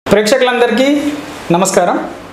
ప్రేక్షకులందరికీ నమస్కారం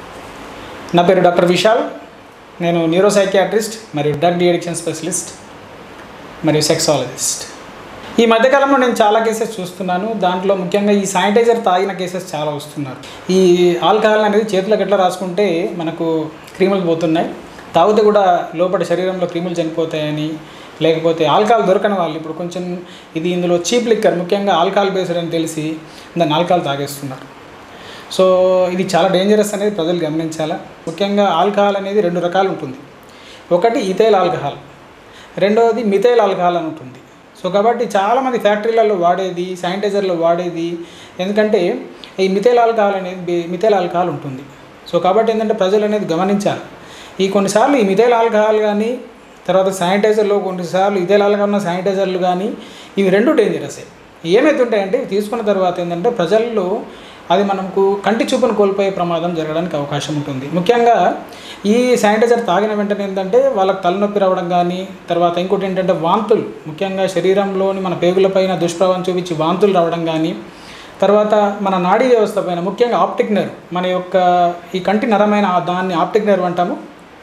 నా పేరు డాక్టర్ విశాల్ నేను న్యూరో సైకియాట్రిస్ట్ మరియు డ్రగ్ డిఅడిక్షన్ స్పెషలిస్ట్ మరియు సెక్సాలజిస్ట్ ఈ మధ్యకాలంలో నేను చాలా కేసెస్ చూస్తున్నాను దాంట్లో ముఖ్యంగా ఈ శానిటైజర్ తాగిన కేసెస్ చాలా వస్తున్నారు ఈ ఆల్కహాల్ అనేది చేతులకు ఎట్లా రాసుకుంటే మనకు క్రీములు పోతున్నాయి తాగితే కూడా లోపల శరీరంలో క్రీములు చనిపోతాయని లేకపోతే ఆల్కహాల్ దొరకని వాళ్ళు ఇప్పుడు కొంచెం ఇది ఇందులో చీప్ లిక్కర్ ముఖ్యంగా ఆల్కహాల్ బేస్డ్ అని తెలిసి దాన్ని ఆల్కహాల్ తాగేస్తున్నారు సో ఇది చాలా డేంజరస్ అనేది ప్రజలు గమనించాలా ముఖ్యంగా ఆల్కహాల్ అనేది రెండు రకాలు ఉంటుంది ఒకటి ఇథైల్ ఆల్కహాల్ రెండవది మిథైల్ ఆల్కహాల్ అని ఉంటుంది సో కాబట్టి చాలామంది ఫ్యాక్టరీలలో వాడేది శానిటైజర్లో వాడేది ఎందుకంటే ఈ మిథైల్ ఆల్కహాల్ అనేది బే- మిథైల్ ఆల్కహాల్ ఉంటుంది సో కాబట్టి ఏంటంటే ప్రజలు అనేది గమనించాలి ఈ కొన్నిసార్లు ఈ మిథైల్ ఆల్కహాల్ కానీ తర్వాత శానిటైజర్లో కొన్నిసార్లు ఇథైల్ ఆల్కహాల్ ఉన్న శానిటైజర్లు కానీ ఇవి రెండు డేంజరసే ఏమవుతుంటాయంటే ఇవి తీసుకున్న తర్వాత ఏంటంటే ప్రజల్లో అది మనకు కంటి చూపును కోల్పోయే ప్రమాదం జరగడానికి అవకాశం ఉంటుంది ముఖ్యంగా ఈ శానిటైజర్ తాగిన వెంటనే ఏంటంటే వాళ్ళకి తలనొప్పి రావడం కానీ తర్వాత ఇంకోటి ఏంటంటే వాంతులు ముఖ్యంగా శరీరంలోని మన పేగులపైన దుష్ప్రభావం చూపించి వాంతులు రావడం కానీ తర్వాత మన నాడీ వ్యవస్థ పైన ముఖ్యంగా ఆప్టిక్ నర్వ్ మన యొక్క ఈ కంటి నరమైన ఆ దాన్ని ఆప్టిక్ నర్వ్ అంటాము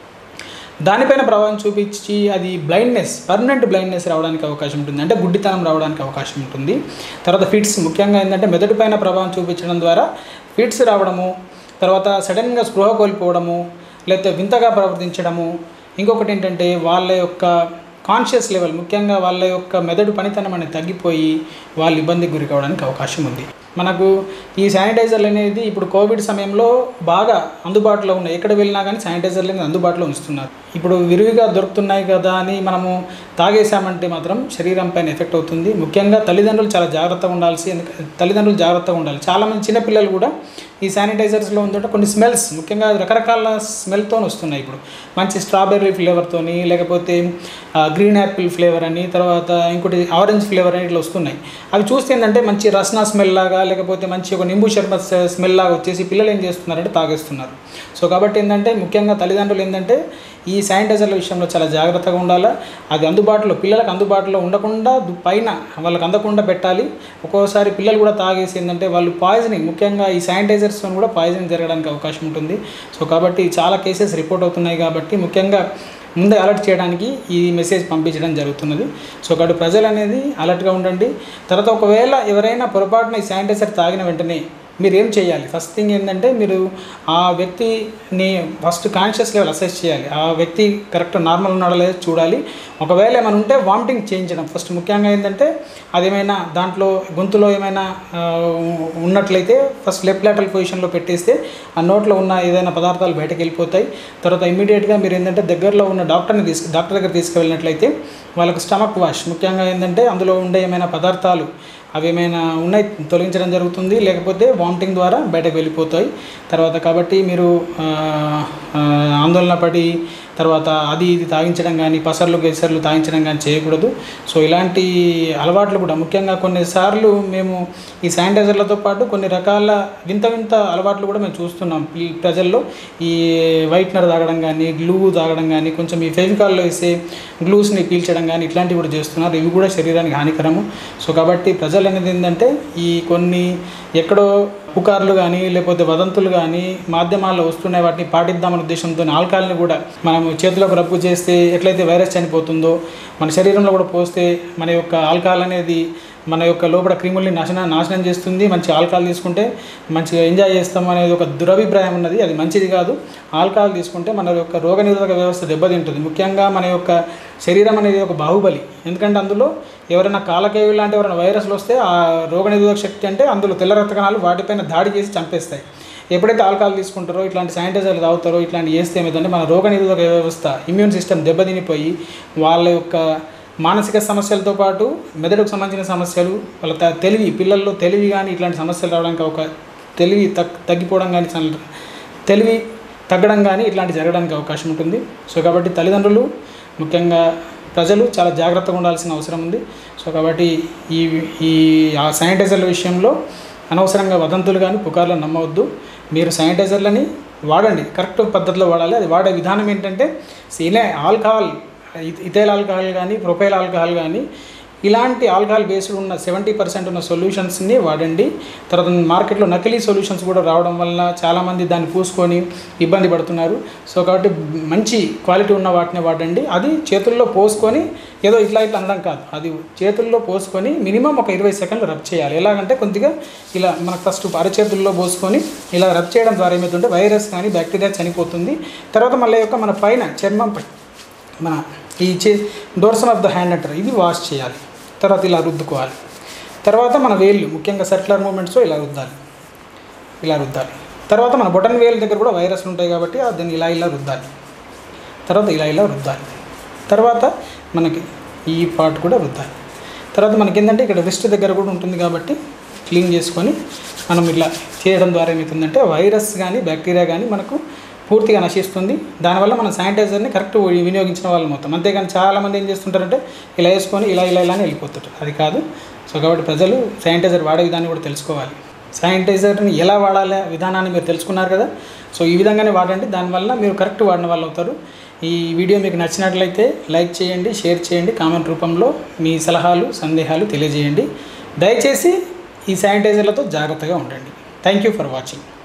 దానిపైన ప్రభావం చూపించి అది బ్లైండ్నెస్ పర్మనెంట్ బ్లైండ్నెస్ రావడానికి అవకాశం ఉంటుంది అంటే గుడ్డితనం రావడానికి అవకాశం ఉంటుంది తర్వాత ఫిట్స్ ముఖ్యంగా ఏంటంటే మెదడు పైన ప్రభావం చూపించడం ద్వారా ఫిట్స్ రావడము తర్వాత సడన్గా స్పృహ కోల్పోవడము లేకపోతే వింతగా ప్రవర్తించడము ఇంకొకటి ఏంటంటే వాళ్ళ యొక్క కాన్షియస్ లెవెల్ ముఖ్యంగా వాళ్ళ యొక్క మెదడు పనితనం అనేది తగ్గిపోయి వాళ్ళు ఇబ్బందికి గురి కావడానికి అవకాశం ఉంది మనకు ఈ శానిటైజర్లు అనేది ఇప్పుడు కోవిడ్ సమయంలో బాగా అందుబాటులో ఉన్నాయి ఎక్కడ వెళ్ళినా కానీ శానిటైజర్లు అనేది అందుబాటులో ఉంచుతున్నారు ఇప్పుడు విరివిగా దొరుకుతున్నాయి కదా అని మనము తాగేసామంటే మాత్రం శరీరం పైన ఎఫెక్ట్ అవుతుంది ముఖ్యంగా తల్లిదండ్రులు చాలా జాగ్రత్తగా ఉండాల్సి ఎందుకంటే తల్లిదండ్రులు జాగ్రత్తగా ఉండాలి చాలామంది చిన్నపిల్లలు కూడా ఈ శానిటైజర్స్లో ఉందంటే కొన్ని స్మెల్స్ ముఖ్యంగా రకరకాల స్మెల్తో వస్తున్నాయి ఇప్పుడు మంచి స్ట్రాబెర్రీ ఫ్లేవర్తోని లేకపోతే గ్రీన్ యాపిల్ ఫ్లేవర్ అని తర్వాత ఇంకోటి ఆరెంజ్ ఫ్లేవర్ అని ఇట్లా వస్తున్నాయి అవి చూస్తే ఏంటంటే మంచి రస్నా స్మెల్ లాగా లేకపోతే మంచి ఒక నింబు షర్బత్ స్మెల్ లాగా వచ్చేసి పిల్లలు ఏం చేస్తున్నారంటే తాగేస్తున్నారు సో కాబట్టి ఏంటంటే ముఖ్యంగా తల్లిదండ్రులు ఏంటంటే ఈ శానిటైజర్ల విషయంలో చాలా జాగ్రత్తగా ఉండాలా అది అందుబాటులో పిల్లలకు అందుబాటులో ఉండకుండా దు- పైన వాళ్ళకి అందకుండా పెట్టాలి ఒక్కోసారి పిల్లలు కూడా తాగేసి ఏంటంటే వాళ్ళు పాయిజనింగ్ ముఖ్యంగా ఈ శానిటైజర్స్తో కూడా పాయిజనింగ్ జరగడానికి అవకాశం ఉంటుంది సో కాబట్టి చాలా కేసెస్ రిపోర్ట్ అవుతున్నాయి కాబట్టి ముఖ్యంగా ముందే అలర్ట్ చేయడానికి ఈ మెసేజ్ పంపించడం జరుగుతున్నది సో కాబట్టి ప్రజలు అనేది అలర్ట్గా ఉండండి తర్వాత ఒకవేళ ఎవరైనా పొరపాటున ఈ శానిటైజర్ తాగిన వెంటనే మీరు ఏం చేయాలి ఫస్ట్ థింగ్ ఏంటంటే మీరు ఆ వ్యక్తిని ఫస్ట్ కాన్షియస్ లెవెల్ అసెస్ చేయాలి ఆ వ్యక్తి కరెక్ట్ నార్మల్ ఉన్నాడో లేదో చూడాలి ఒకవేళ ఏమైనా ఉంటే వామిటింగ్ చేయించడం ఫస్ట్ ముఖ్యంగా ఏంటంటే అదేమైనా దాంట్లో గొంతులో ఏమైనా ఆ, ఉన్నట్లయితే ఫస్ట్ లెఫ్ట్ లాటరల్ పొజిషన్లో పెట్టేస్తే ఆ నోట్లో ఉన్న ఏదైనా పదార్థాలు బయటకు వెళ్ళిపోతాయి తర్వాత ఇమీడియట్గా మీరు ఏంటంటే దగ్గరలో ఉన్న డాక్టర్ని తీసుకు డాక్టర్ దగ్గర తీసుకువెళ్ళినట్లయితే వాళ్ళకు స్టమక్ వాష్ ముఖ్యంగా ఏంటంటే అందులో ఉండే ఏమైనా పదార్థాలు అవి ఏమైనా ఉన్నాయి తొలగించడం జరుగుతుంది లేకపోతే వామిటింగ్ ద్వారా బయటకు వెళ్ళిపోతాయి తర్వాత కాబట్టి మీరు ఆ, ఆ, ఆందోళన పడి తర్వాత అది ఇది తాగించడం కానీ పసర్లు గెసర్లు తాగించడం కానీ చేయకూడదు సో ఇలాంటి అలవాట్లు కూడా ముఖ్యంగా కొన్నిసార్లు మేము ఈ శానిటైజర్లతో పాటు కొన్ని రకాల వింత వింత అలవాట్లు కూడా మేము చూస్తున్నాం ఈ ప్రజల్లో ఈ వైట్నర్ తాగడం కానీ గ్లూ తాగడం కానీ కొంచెం ఈ ఫెవికాల్లో వేసే గ్లూస్ని పీల్చడం కానీ ఇట్లాంటివి కూడా చేస్తున్నారు ఇవి కూడా శరీరానికి హానికరము సో కాబట్టి ప్రజలు అనేది ఏంటంటే ఈ కొన్ని ఎక్కడో పుకార్లు కానీ లేకపోతే వదంతులు కానీ మాధ్యమాల్లో వస్తున్నాయి వాటిని పాటిద్దామనే ఉద్దేశంతో ఆల్కహాల్ని కూడా మనం చేతిలోకి రబ్బు చేస్తే ఎట్లయితే వైరస్ చనిపోతుందో మన శరీరంలో కూడా పోస్తే మన యొక్క ఆల్కహాల్ అనేది మన యొక్క లోపల క్రిముల్ని నాశనం నాశనం చేస్తుంది మంచి ఆల్కహాల్ తీసుకుంటే మంచిగా ఎంజాయ్ చేస్తాం అనేది ఒక దురభిప్రాయం ఉన్నది అది మంచిది కాదు ఆల్కహాల్ తీసుకుంటే మన యొక్క రోగనిరోధక వ్యవస్థ దెబ్బతింటుంది ముఖ్యంగా మన యొక్క శరీరం అనేది ఒక బాహుబలి ఎందుకంటే అందులో ఎవరైనా కాలకేవి లాంటి ఎవరైనా వైరస్లు వస్తే ఆ రోగనిరోధక శక్తి అంటే అందులో తెల్ల రక్త కణాలు వాటిపైన దాడి చేసి చంపేస్తాయి ఎప్పుడైతే ఆల్కహాల్ తీసుకుంటారో ఇట్లాంటి శానిటైజర్లు తాగుతారో ఇట్లాంటి చేస్తే ఏమైందంటే మన రోగనిరోధక వ్యవస్థ ఇమ్యూన్ సిస్టమ్ దెబ్బతినిపోయి వాళ్ళ యొక్క మానసిక సమస్యలతో పాటు మెదడుకు సంబంధించిన సమస్యలు వాళ్ళ త- తెలివి పిల్లల్లో తెలివి కానీ ఇట్లాంటి సమస్యలు రావడానికి ఒక తెలివి తగ్ తగ్గిపోవడం కానీ చాలా- తెలివి తగ్గడం కానీ ఇట్లాంటి జరగడానికి అవకాశం ఉంటుంది సో కాబట్టి తల్లిదండ్రులు ముఖ్యంగా ప్రజలు చాలా జాగ్రత్తగా ఉండాల్సిన అవసరం ఉంది సో కాబట్టి ఈ ఈ ఆ శానిటైజర్ల విషయంలో అనవసరంగా వదంతులు కానీ పుకార్లు నమ్మవద్దు మీరు శానిటైజర్లని వాడండి కరెక్ట్ పద్ధతిలో వాడాలి అది వాడే విధానం ఏంటంటే సీనే ఆల్కహాల్ ఇథైల్ ఆల్కహాల్ కానీ ప్రొపైల్ ఆల్కహాల్ కానీ ఇలాంటి ఆల్కహాల్ బేస్డ్ ఉన్న సెవెంటీ పర్సెంట్ ఉన్న సొల్యూషన్స్ని వాడండి తర్వాత మార్కెట్లో నకిలీ సొల్యూషన్స్ కూడా రావడం వల్ల చాలామంది దాన్ని పూసుకొని ఇబ్బంది పడుతున్నారు సో కాబట్టి మంచి క్వాలిటీ ఉన్న వాటిని వాడండి అది చేతుల్లో పోసుకొని ఏదో ఇట్లా ఇట్లా అనడం కాదు అది చేతుల్లో పోసుకొని మినిమం ఒక ఇరవై సెకండ్లు రబ్ చేయాలి ఎలాగంటే కొద్దిగా ఇలా మనకు ఫస్ట్ అరచేతుల్లో పోసుకొని ఇలా రబ్ చేయడం ద్వారా ఏమవుతుంటే వైరస్ కానీ బ్యాక్టీరియా చనిపోతుంది తర్వాత మళ్ళీ యొక్క మన పైన చర్మం పై మన ఈ చే డోర్సన్ ఆఫ్ ద హ్యాండ్ అంటారు ఇది వాష్ చేయాలి తర్వాత ఇలా రుద్దుకోవాలి తర్వాత మన వేళ్ళు ముఖ్యంగా సర్క్యులర్ మూమెంట్స్లో ఇలా రుద్దాలి ఇలా రుద్దాలి తర్వాత మన బొటన్ వేలు దగ్గర కూడా వైరస్లు ఉంటాయి కాబట్టి ఆ దాన్ని ఇలా ఇలా రుద్దాలి తర్వాత ఇలా ఇలా రుద్దాలి తర్వాత మనకి ఈ పార్ట్ కూడా రుద్దాలి తర్వాత మనకి ఏంటంటే ఇక్కడ రిస్ట్ దగ్గర కూడా ఉంటుంది కాబట్టి క్లీన్ చేసుకొని మనం ఇలా చేయడం ద్వారా ఏమవుతుందంటే వైరస్ కానీ బ్యాక్టీరియా కానీ మనకు పూర్తిగా నశిస్తుంది దానివల్ల మనం శానిటైజర్ని కరెక్ట్ వినియోగించిన వాళ్ళం మొత్తం అంతేగాని చాలామంది ఏం చేస్తుంటారంటే ఇలా వేసుకొని ఇలా ఇలా ఇలా అని వెళ్ళిపోతుంటారు అది కాదు సో కాబట్టి ప్రజలు శానిటైజర్ వాడే విధాన్ని కూడా తెలుసుకోవాలి శానిటైజర్ని ఎలా వాడాలి విధానాన్ని మీరు తెలుసుకున్నారు కదా సో ఈ విధంగానే వాడండి దానివల్ల మీరు కరెక్ట్ వాడిన వాళ్ళు అవుతారు ఈ వీడియో మీకు నచ్చినట్లయితే లైక్ చేయండి షేర్ చేయండి కామెంట్ రూపంలో మీ సలహాలు సందేహాలు తెలియజేయండి దయచేసి ఈ శానిటైజర్లతో జాగ్రత్తగా ఉండండి థ్యాంక్ యూ ఫర్ వాచింగ్